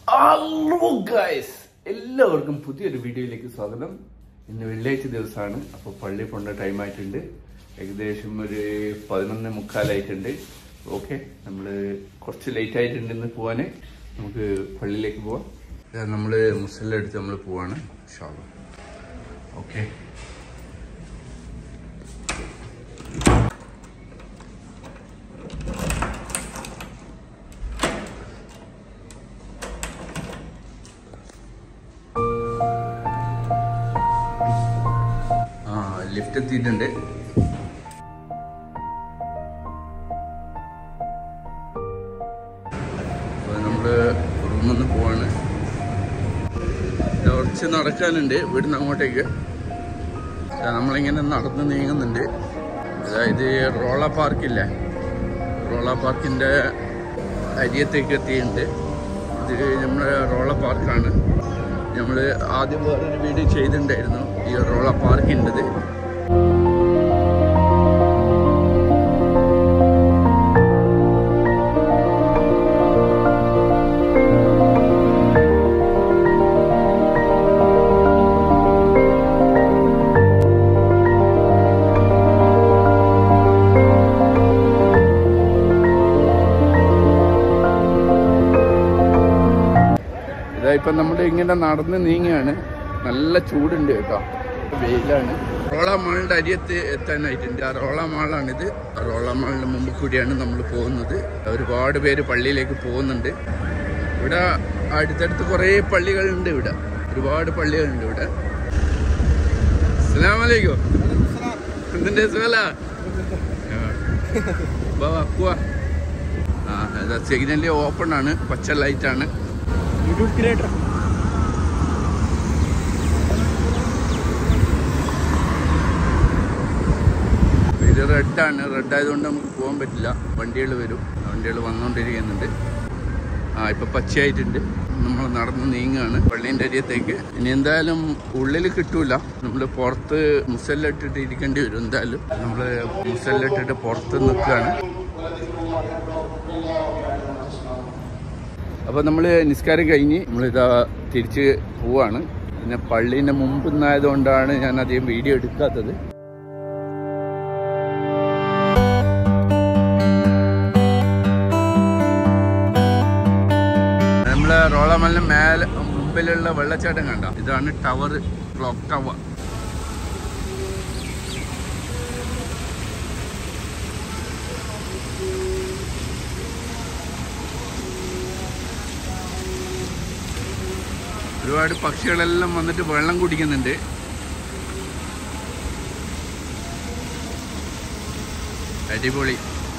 hello guys എല്ലാവർക്കും പുതിയൊരു വീഡിയോയിലേക്ക് സ്വാഗതം ഇന്ന് വെള്ളിയാഴ്ച ദിവസമാണ് അപ്പോൾ പള്ളി പോകേണ്ട ടൈം ആയിട്ടുണ്ട് ഏകദേശം ഒരു പതിനൊന്ന് മുക്കാലായിട്ടുണ്ട് ഓക്കെ നമ്മൾ കുറച്ച് ലേറ്റ് ആയിട്ടുണ്ട് ഇന്ന് പോവാന് നമുക്ക് പള്ളിയിലേക്ക് പോവാം നമ്മൾ മുസല്ല എടുത്ത് നമ്മൾ പോവാണ് ഷാള ഓക്കെ ആ ലിഫ്റ്റ് എത്തിയിട്ടുണ്ട് അപ്പോൾ നമ്മൾ റൂമിൽ നിന്ന് പോവാണ് കുറച്ച് നടക്കാനുണ്ട് ഇവിടുന്ന് അങ്ങോട്ടേക്ക് ദാ നമ്മളിങ്ങനെ നടന്ന് നീങ്ങുന്നുണ്ട് അതായത് റോള പാർക്കില്ലേ റോള പാർക്കിൻ്റെ അരിയത്തേക്ക് എത്തിയിട്ടുണ്ട് ഇത് നമ്മുടെ റോള പാർക്കാണ് നമ്മൾ ആദ്യം വേറൊരു വീഡിയോ ചെയ്തിട്ടുണ്ടായിരുന്നു ഈ റോള പാർക്കിൻ്റെത് ഇതാ ഇപ്പം നമ്മൾ ഇങ്ങനെ നടന്ന് നീങ്ങുകയാണ് നല്ല ചൂടുണ്ട് കേട്ടോ വെയിലാണ് റോള മാളിന്റെ അരിയത്ത് എത്താനായിട്ടുണ്ട് ആ റോള മാളാണിത് ആ റോള മാളിന്റെ മുമ്പ് കൂടിയാണ് നമ്മൾ പോകുന്നത് ഒരുപാട് പേര് പള്ളിയിലേക്ക് പോകുന്നുണ്ട് ഇവിടെ അടുത്തടുത്ത് കുറേ പള്ളികളുണ്ട് ഇവിടെ ഒരുപാട് പള്ളികളുണ്ട് ഇവിടെ അസ്സലാമലൈക്കും എന്തിന്റെ സുഖല ആ സിഗ്നലി ഓപ്പൺ ആണ് പച്ച ലൈറ്റ് ആണ് യൂട്യൂബ് ക്രിയേറ്റർ ഇത് റെഡാണ് റെഡ് ആയതുകൊണ്ട് നമുക്ക് പോകാൻ പറ്റില്ല വണ്ടികൾ വരും വണ്ടികൾ വന്നുകൊണ്ടിരിക്കുന്നുണ്ട് ആ ഇപ്പൊ പച്ചയായിട്ടുണ്ട് നമ്മൾ നടന്ന് നീങ്ങുകയാണ് പള്ളീൻ്റെ അരിയത്തേക്ക് ഇനി എന്തായാലും ഉള്ളിൽ കിട്ടൂല നമ്മൾ പുറത്ത് മുസല്ല ഇട്ടിട്ട് ഇരിക്കേണ്ടി വരും എന്തായാലും നമ്മൾ മുസല്ല ഇട്ടിട്ട് പുറത്ത് നിൽക്കുകയാണ് അപ്പോൾ നമ്മൾ നിസ്കാരം കഴിഞ്ഞ് നമ്മളിതാ തിരിച്ച് പോവാണ് പിന്നെ പള്ളീൻ്റെ മുമ്പ് നിന്നായതുകൊണ്ടാണ് ഞാൻ അധികം വീഡിയോ എടുക്കാത്തത് നമ്മള് റോളമലിന് മേലെ മുമ്പിലുള്ള വെള്ളച്ചാട്ടം കണ്ട ഇതാണ് ടവർ ക്ലോക്ക് ടവർ ഒരുപാട് പക്ഷികളെല്ലാം വന്നിട്ട് വെള്ളം കുടിക്കുന്നുണ്ട് അടിപൊളി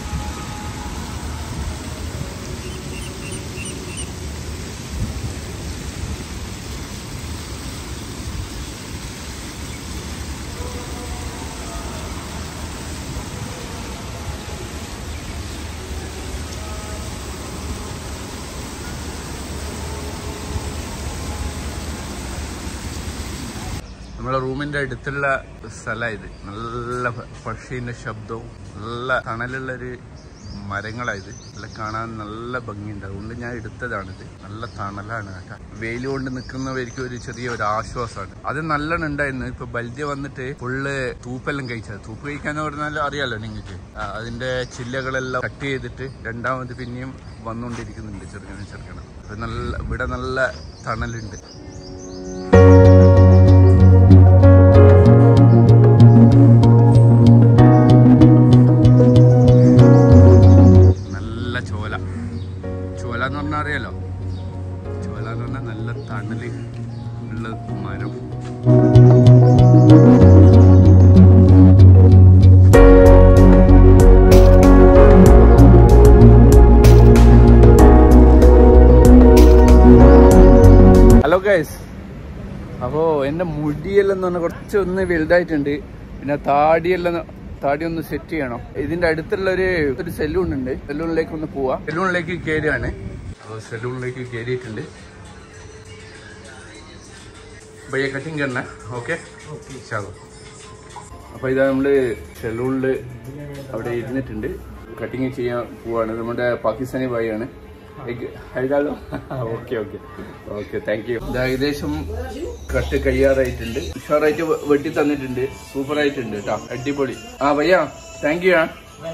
നമ്മളെ റൂമിന്റെ അടുത്തുള്ള സ്ഥലം ഇത് നല്ല പക്ഷീന്റെ ശബ്ദവും നല്ല തണലുള്ള ഒരു മരങ്ങളായത് നല്ല കാണാൻ നല്ല ഭംഗിയുണ്ട് അതുകൊണ്ട് ഞാൻ എടുത്തതാണിത് നല്ല തണലാണ് കേട്ടോ വെയിൽ കൊണ്ട് നിൽക്കുന്നവർക്ക് ഒരു ചെറിയ ഒരു ആശ്വാസമാണ് അത് നല്ലോണം ഉണ്ടായിരുന്നു ഇപ്പൊ ബൽദ്യ വന്നിട്ട് ഫുള്ള് തൂപ്പെല്ലാം കഴിച്ചത് തൂപ്പ് കഴിക്കാന്ന് പറഞ്ഞാൽ അറിയാലോ നിങ്ങൾക്ക് ആ, അതിന്റെ ചില്ലകളെല്ലാം കട്ട് ചെയ്തിട്ട് രണ്ടാമത് പിന്നെയും വന്നുകൊണ്ടിരിക്കുന്നുണ്ട് ചെറുക്കനെ ചെറുക്കണം അപ്പൊ നല്ല ഇവിടെ നല്ല തണലുണ്ട് നല്ല ചോല ചോല എന്ന് പറഞ്ഞാൽ അറിയാലോ ചോല എന്ന് പറഞ്ഞാൽ നല്ല തണല് ഉള്ള മരം ഹലോ ഗൈസ് അപ്പോൾ എൻ്റെ മുടിയെല്ലാം എന്ന് പറഞ്ഞാൽ കുറച്ച് ഒന്ന് വലുതായിട്ടുണ്ട് പിന്നെ താടിയെല്ലാം താടി ഒന്ന് സെറ്റ് ചെയ്യണം ഇതിന്റെ അടുത്തുള്ള ഒരു ഒരു സലൂൺ ഉണ്ട് സലൂണിലേക്ക് ഒന്ന് പോവാം സലൂണിലേക്ക് കയറിയാണ് അപ്പോൾ സലൂണിലേക്ക് കയറിയിട്ടുണ്ട് ഭയ്യ കട്ടിങ് കണ്ണ ഓക്കെ ചാലോ അപ്പോൾ ഇതാ നമ്മൾ സലൂണിൽ അവിടെ ഇരുന്നിട്ടുണ്ട് കട്ടിങ് ചെയ്യാൻ പോവാണ് നമ്മുടെ പാകിസ്ഥാനി ഭായിയാണ് എഴുതാലോ okay okay okay thank you ഏകദേശം കട്ട് കഴിയാറായിട്ടുണ്ട് ഉഷാറായിട്ട് വെ- വെട്ടി തന്നിട്ടുണ്ട് സൂപ്പർ ആയിട്ടുണ്ട് കേട്ടോ അടിപൊളി ആ ഭയ്യ താങ്ക് യു ആ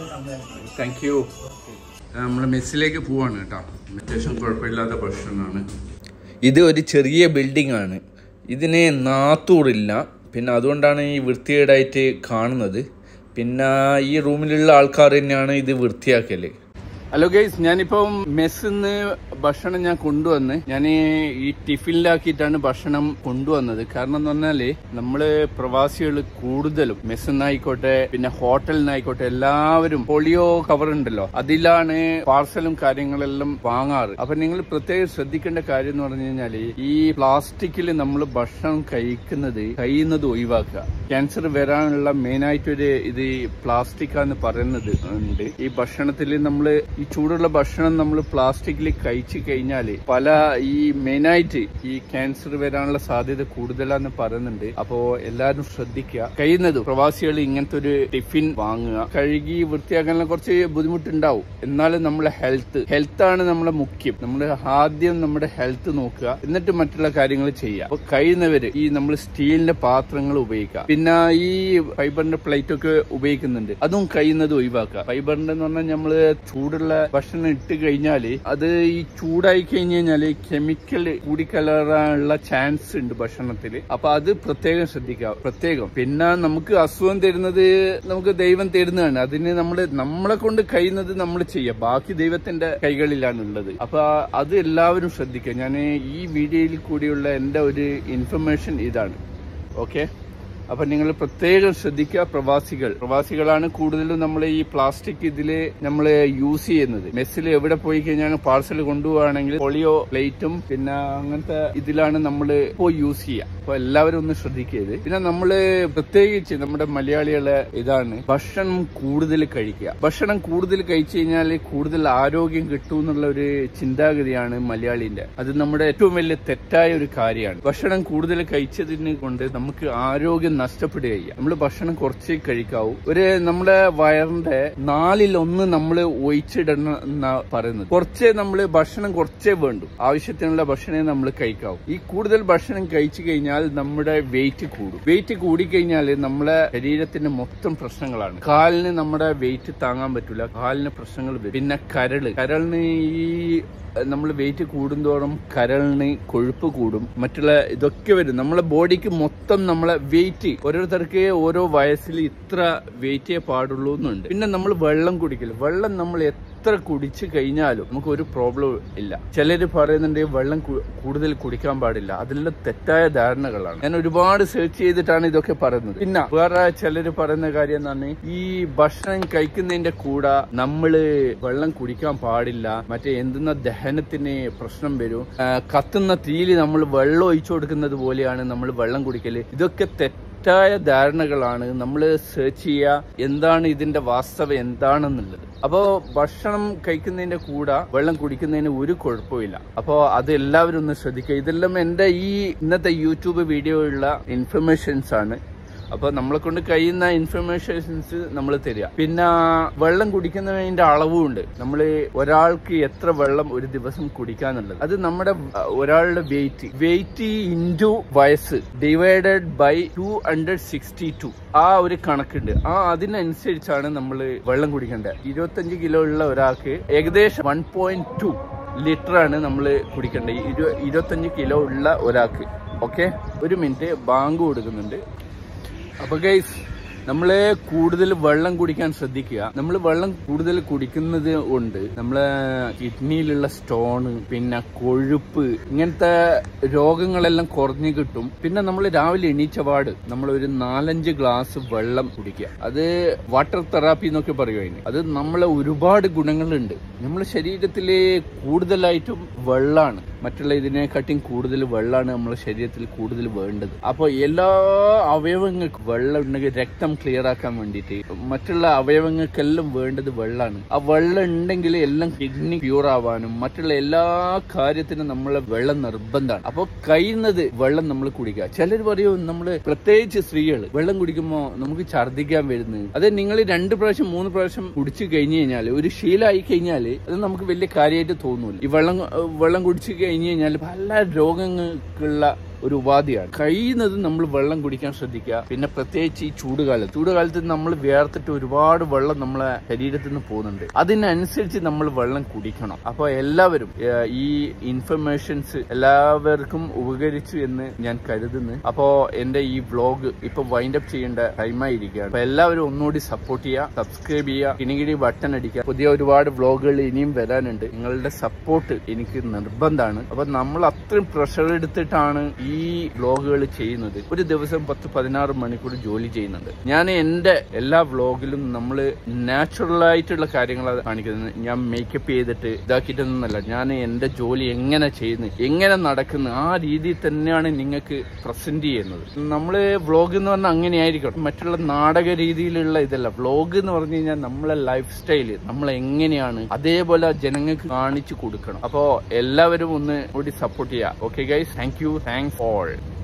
താങ്ക് യു നമ്മൾ മെസ്സിലേക്ക് പോവാണ് കേട്ടോ അത്യാവശ്യം കുഴപ്പമില്ലാത്ത ഭക്ഷണമാണ് ഇത് ഒരു ചെറിയ ബിൽഡിംഗ് ആണ് ഇതിന് നാത്തൂറില്ല പിന്നെ അതുകൊണ്ടാണ് ഈ വൃത്തികേടായിട്ട് കാണുന്നത് പിന്നെ ഈ റൂമിലുള്ള ആൾക്കാർ തന്നെയാണ് ഇത് വൃത്തിയാക്കല് ഹലോ ഗൈസ് ഞാനിപ്പം മെസ്സിന്ന് ഭക്ഷണം ഞാൻ കൊണ്ടുവന്ന് ഞാൻ ഈ ടിഫിനിലാക്കിയിട്ടാണ് ഭക്ഷണം കൊണ്ടുവന്നത് കാരണം എന്ന് പറഞ്ഞാല് നമ്മള് പ്രവാസികൾ കൂടുതലും മെസ്സിന്നായിക്കോട്ടെ പിന്നെ ഹോട്ടലിൽ നിന്നായിക്കോട്ടെ എല്ലാവരും പോളിയോ കവർ ഉണ്ടല്ലോ അതിലാണ് പാർസലും കാര്യങ്ങളെല്ലാം വാങ്ങാറ് അപ്പൊ നിങ്ങൾ പ്രത്യേകം ശ്രദ്ധിക്കേണ്ട കാര്യം എന്ന് പറഞ്ഞു കഴിഞ്ഞാല് ഈ പ്ലാസ്റ്റിക്കിൽ നമ്മൾ ഭക്ഷണം കഴിക്കുന്നത് കഴിയുന്നത് ഒഴിവാക്കുക ക്യാൻസർ വരാനുള്ള മെയിൻ ആയിട്ടൊരു ഇത് പ്ലാസ്റ്റിക് ആന്ന് പറയുന്നത് ഉണ്ട് ഈ ഭക്ഷണത്തിൽ നമ്മൾ ഈ ചൂടുള്ള ഭക്ഷണം നമ്മൾ പ്ലാസ്റ്റിക്കിൽ കഴിച്ചു കഴിഞ്ഞാൽ പല ഈ മെയിനായിട്ട് ഈ ക്യാൻസർ വരാനുള്ള സാധ്യത കൂടുതലാന്ന് പറയുന്നുണ്ട് അപ്പോ എല്ലാവരും ശ്രദ്ധിക്കുക കഴിയുന്നത് പ്രവാസികൾ ഇങ്ങനത്തെ ഒരു ടിഫിൻ വാങ്ങുക കഴുകി വൃത്തിയാക്കാനുള്ള കുറച്ച് ബുദ്ധിമുട്ടുണ്ടാവും എന്നാലും നമ്മളെ ഹെൽത്ത് ഹെൽത്ത് ആണ് നമ്മളെ മുഖ്യം നമ്മൾ ആദ്യം നമ്മുടെ ഹെൽത്ത് നോക്കുക എന്നിട്ട് മറ്റുള്ള കാര്യങ്ങൾ ചെയ്യുക അപ്പൊ കഴിയുന്നവര് ഈ നമ്മൾ സ്റ്റീലിന്റെ പാത്രങ്ങൾ ഉപയോഗിക്കുക പിന്നെ ഈ ഫൈബറിന്റെ പ്ലേറ്റ് ഒക്കെ ഉപയോഗിക്കുന്നുണ്ട് അതും കഴിയുന്നത് ഒഴിവാക്കുക ഫൈബറിന്റെ എന്ന് പറഞ്ഞാൽ നമ്മള് ചൂടുള്ള ഭക്ഷണം ഇട്ട് കഴിഞ്ഞാല് അത് ഈ ചൂടായി കഴിഞ്ഞു കഴിഞ്ഞാല് കെമിക്കൽ കൂടിക്കലറാനുള്ള ചാൻസ് ഉണ്ട് ഭക്ഷണത്തിൽ അപ്പൊ അത് പ്രത്യേകം ശ്രദ്ധിക്കുക പ്രത്യേകം പിന്നെ നമുക്ക് അസുഖം തരുന്നത് നമുക്ക് ദൈവം തരുന്നതാണ് അതിന് നമ്മൾ നമ്മളെ കൊണ്ട് കഴിയുന്നത് നമ്മൾ ചെയ്യുക ബാക്കി ദൈവത്തിന്റെ കൈകളിലാണ് ഉള്ളത് അപ്പൊ അത് എല്ലാവരും ശ്രദ്ധിക്കുക ഞാൻ ഈ വീഡിയോയിൽ കൂടിയുള്ള എന്റെ ഒരു ഇൻഫർമേഷൻ ഇതാണ് ഓക്കെ അപ്പൊ നിങ്ങൾ പ്രത്യേകം ശ്രദ്ധിക്കുക പ്രവാസികൾ പ്രവാസികളാണ് കൂടുതലും നമ്മൾ ഈ പ്ലാസ്റ്റിക് ഇതില് നമ്മൾ യൂസ് ചെയ്യുന്നത് മെസ്സിൽ എവിടെ പോയി കഴിഞ്ഞാൽ പാർസൽ കൊണ്ടുപോവുകയാണെങ്കിൽ പൊളിയോ പ്ലേറ്റും പിന്നെ അങ്ങനത്തെ ഇതിലാണ് നമ്മൾ ഇപ്പോൾ യൂസ് ചെയ്യുക അപ്പൊ എല്ലാവരും ഒന്ന് ശ്രദ്ധിക്കരുത് പിന്നെ നമ്മള് പ്രത്യേകിച്ച് നമ്മുടെ മലയാളികളെ ഇതാണ് ഭക്ഷണം കൂടുതൽ കഴിക്കുക ഭക്ഷണം കൂടുതൽ കഴിച്ചു കഴിഞ്ഞാൽ കൂടുതൽ ആരോഗ്യം കിട്ടും എന്നുള്ള ഒരു ചിന്താഗതിയാണ് മലയാളിന്റെ അത് നമ്മുടെ ഏറ്റവും വലിയ തെറ്റായ ഒരു കാര്യമാണ് ഭക്ഷണം കൂടുതൽ കഴിച്ചതിന് കൊണ്ട് നമുക്ക് ആരോഗ്യം നഷ്ടപ്പെടുകയില്ല നമ്മൾ ഭക്ഷണം കുറച്ചേ കഴിക്കാവൂ ഒരു നമ്മുടെ വയറിന്റെ നാലിൽ ഒന്ന് നമ്മൾ ഒഴിച്ചിടണം എന്നാ പറയുന്നത് കുറച്ചേ നമ്മൾ ഭക്ഷണം കുറച്ചേ വേണ്ടു ആവശ്യത്തിനുള്ള ഭക്ഷണമേ നമ്മൾ കഴിക്കാവൂ ഈ കൂടുതൽ ഭക്ഷണം കഴിച്ചു കഴിഞ്ഞാൽ നമ്മുടെ വെയിറ്റ് കൂടും വെയിറ്റ് കൂടിക്കഴിഞ്ഞാൽ നമ്മളെ ശരീരത്തിന്റെ മൊത്തം പ്രശ്നങ്ങളാണ് കാലിന് നമ്മുടെ വെയിറ്റ് താങ്ങാൻ പറ്റൂല കാലിന് പ്രശ്നങ്ങൾ വരും പിന്നെ കരള് കരളിന് ഈ നമ്മൾ വെയിറ്റ് കൂടുന്തോറും കരളിന് കൊഴുപ്പ് കൂടും മറ്റുള്ള ഇതൊക്കെ വരും നമ്മളെ ബോഡിക്ക് മൊത്തം നമ്മളെ വെയിറ്റ് ഓരോരുത്തർക്ക് ഓരോ വയസ്സിൽ ഇത്ര വെയിറ്റേ പാടുള്ളൂ എന്നുണ്ട് പിന്നെ നമ്മൾ വെള്ളം കുടിക്കല് വെള്ളം നമ്മൾ എത്ര കുടിച്ചു കഴിഞ്ഞാലും നമുക്ക് ഒരു പ്രോബ്ലം ഇല്ല ചിലര് പറയുന്നുണ്ട് വെള്ളം കു- കൂടുതൽ കുടിക്കാൻ പാടില്ല അതെല്ലാം തെറ്റായ ധാരണകളാണ് ഞാൻ ഒരുപാട് സെർച്ച് ചെയ്തിട്ടാണ് ഇതൊക്കെ പറയുന്നത് പിന്നെ വേറെ ചിലര് പറയുന്ന കാര്യം എന്താണ് ഈ ഭക്ഷണം കഴിക്കുന്നതിന്റെ കൂടെ നമ്മള് വെള്ളം കുടിക്കാൻ പാടില്ല മറ്റേ എന്തെന്ന ദഹനത്തിന് പ്രശ്നം വരും ആ, കത്തുന്ന തീയിൽ നമ്മൾ വെള്ളം ഒഴിച്ചു കൊടുക്കുന്നത് പോലെയാണ് നമ്മൾ വെള്ളം കുടിക്കല് ഇതൊക്കെ തെറ്റായ ധാരണകളാണ് നമ്മൾ സെർച്ച് ചെയ്യുക എന്താണ് ഇതിന്റെ വാസ്തവം എന്താണെന്നുള്ളത് അപ്പോൾ ഭക്ഷണം കഴിക്കുന്നതിന്റെ കൂടെ വെള്ളം കുടിക്കുന്നതിന് ഒരു കുഴപ്പമില്ല അപ്പോൾ അത് എല്ലാവരും ഒന്ന് ശ്രദ്ധിക്കുക ഇതെല്ലാം എൻ്റെ ഈ ഇന്നത്തെ യൂട്യൂബ് വീഡിയോയിലുള്ള ഇൻഫർമേഷൻസ് ആണ് അപ്പൊ നമ്മളെ കൊണ്ട് കഴിയുന്ന ഇൻഫർമേഷൻസ് നമ്മൾ തരിക പിന്നെ വെള്ളം കുടിക്കുന്നതിന്റെ അളവും ഉണ്ട് നമ്മൾ ഒരാൾക്ക് എത്ര വെള്ളം ഒരു ദിവസം കുടിക്കാന്നുള്ളത് അത് നമ്മുടെ അഹ്, ഒരാളുടെ വെയിറ്റ് വെയിറ്റ് ഇൻറ്റു വയസ്സ് divided by two hundred sixty two ആ ഒരു കണക്കുണ്ട് ആ അതിനനുസരിച്ചാണ് നമ്മൾ വെള്ളം കുടിക്കേണ്ടത് ഇരുപത്തഞ്ച് കിലോ ഉള്ള ഒരാൾക്ക് ഏകദേശം വൺ പോയിന്റ് ടു ലിറ്റർ ആണ് നമ്മൾ കുടിക്കേണ്ടത് ഇരു ഇരുപത്തഞ്ച് കിലോ ഉള്ള ഒരാൾക്ക് ഓക്കെ ഒരു മിനിറ്റ് ബാങ്ക് കൊടുക്കുന്നുണ്ട് അപ്പൊ ഗൈസ് നമ്മള് കൂടുതൽ വെള്ളം കുടിക്കാൻ ശ്രദ്ധിക്കുക നമ്മൾ വെള്ളം കൂടുതൽ കുടിക്കുന്നത് കൊണ്ട് നമ്മളെ കിഡ്നിയിലുള്ള സ്റ്റോണ് പിന്നെ കൊഴുപ്പ് ഇങ്ങനത്തെ രോഗങ്ങളെല്ലാം കുറഞ്ഞു കിട്ടും പിന്നെ നമ്മൾ രാവിലെ എണീച്ചപാട് നമ്മൾ ഒരു നാലഞ്ച് ഗ്ലാസ് വെള്ളം കുടിക്കുക അത് വാട്ടർ തെറാപ്പി എന്നൊക്കെ പറയും അതിന് അത് നമ്മളെ ഒരുപാട് ഗുണങ്ങളുണ്ട് നമ്മുടെ ശരീരത്തില് കൂടുതലായിട്ടും വെള്ളമാണ് മറ്റുള്ള ഇതിനെക്കാട്ടിയും കൂടുതൽ വെള്ളമാണ് നമ്മുടെ ശരീരത്തിൽ കൂടുതൽ വേണ്ടത് അപ്പോൾ എല്ലാ അവയവങ്ങൾക്കും വെള്ളം ഉണ്ടെങ്കിൽ രക്തം ക്ലിയർ ആക്കാൻ വേണ്ടിയിട്ട് മറ്റുള്ള അവയവങ്ങൾക്കെല്ലാം വേണ്ടത് വെള്ളമാണ് ആ വെള്ളം ഉണ്ടെങ്കിൽ എല്ലാം കിഡ്നി പ്യൂർ ആവാനും മറ്റുള്ള എല്ലാ കാര്യത്തിനും നമ്മളെ വെള്ളം നിർബന്ധമാണ് അപ്പോൾ കഴിയുന്നത് വെള്ളം നമ്മൾ കുടിക്കുക ചിലർ പറയും നമ്മൾ പ്രത്യേകിച്ച് സ്ത്രീകൾ വെള്ളം കുടിക്കുമ്പോൾ നമുക്ക് ഛർദ്ദിക്കാൻ വരുന്നത് അത് നിങ്ങൾ രണ്ട് പ്രാവശ്യം മൂന്ന് പ്രാവശ്യം കുടിച്ചു കഴിഞ്ഞു കഴിഞ്ഞാൽ ഒരു ശീലമായി കഴിഞ്ഞാൽ അത് നമുക്ക് വലിയ കാര്യമായിട്ട് തോന്നൂല ഈ വെള്ളം വെള്ളം കുടിച്ചു കഴിഞ്ഞു കഴിഞ്ഞാൽ പല രോഗങ്ങൾക്കുള്ള ഒരു ഉപാധിയാണ് കഴിയുന്നത് നമ്മൾ വെള്ളം കുടിക്കാൻ ശ്രദ്ധിക്കുക പിന്നെ പ്രത്യേകിച്ച് ഈ ചൂടുകാലത്ത് ചൂടുകാലത്ത് നമ്മൾ വേർത്തിട്ട് ഒരുപാട് വെള്ളം നമ്മളെ ശരീരത്തിൽ നിന്ന് പോകുന്നുണ്ട് അതിനനുസരിച്ച് നമ്മൾ വെള്ളം കുടിക്കണം അപ്പോൾ എല്ലാവരും ഏഹ്, ഈ ഇൻഫർമേഷൻസ് എല്ലാവർക്കും ഉപകരിച്ചു എന്ന് ഞാൻ കരുതുന്നു അപ്പോ എന്റെ ഈ വ്ലോഗ് ഇപ്പൊ വൈൻഡ് അപ്പ് ചെയ്യേണ്ട ടൈമായിരിക്കുകയാണ് അപ്പൊ എല്ലാവരും ഒന്നുകൂടി സപ്പോർട്ട് ചെയ്യുക സബ്സ്ക്രൈബ് ചെയ്യുക കിണികിടി ബട്ടൺ അടിക്കുക പുതിയ ഒരുപാട് വ്ലോഗുകൾ ഇനിയും വരാനുണ്ട് നിങ്ങളുടെ സപ്പോർട്ട് എനിക്ക് നിർബന്ധമാണ് അപ്പൊ നമ്മൾ അത്രയും പ്രഷർ എടുത്തിട്ടാണ് ഈ വ്ലോഗുകൾ ചെയ്യുന്നത് ഒരു ദിവസം പത്ത് പതിനാറ് മണിക്കൂർ ജോലി ചെയ്യുന്നുണ്ട് ഞാൻ എന്റെ എല്ലാ വ്ലോഗിലും നമ്മൾ നാച്ചുറൽ ആയിട്ടുള്ള കാര്യങ്ങളാണ് കാണിക്കുന്നത് ഞാൻ മേക്കപ്പ് ചെയ്തിട്ട് ഇതാക്കിയിട്ടൊന്നുമല്ല ഞാൻ എന്റെ ജോലി എങ്ങനെ ചെയ്യുന്നു എങ്ങനെ നടക്കുന്നു ആ രീതിയിൽ തന്നെയാണ് നിങ്ങൾക്ക് പ്രസന്റ് ചെയ്യുന്നത് നമ്മള് വ്ലോഗ് എന്ന് പറഞ്ഞാൽ അങ്ങനെയായിരിക്കും മറ്റുള്ള നാടക രീതിയിലുള്ള ഇതല്ല വ്ലോഗ് എന്ന് പറഞ്ഞു കഴിഞ്ഞാൽ നമ്മളെ ലൈഫ് സ്റ്റൈല് നമ്മൾ എങ്ങനെയാണ് അതേപോലെ ജനങ്ങൾക്ക് കാണിച്ചു കൊടുക്കണം അപ്പോ എല്ലാവരും ഒന്ന് കൂടി സപ്പോർട്ട് ചെയ്യുക okay guys thank you thanks all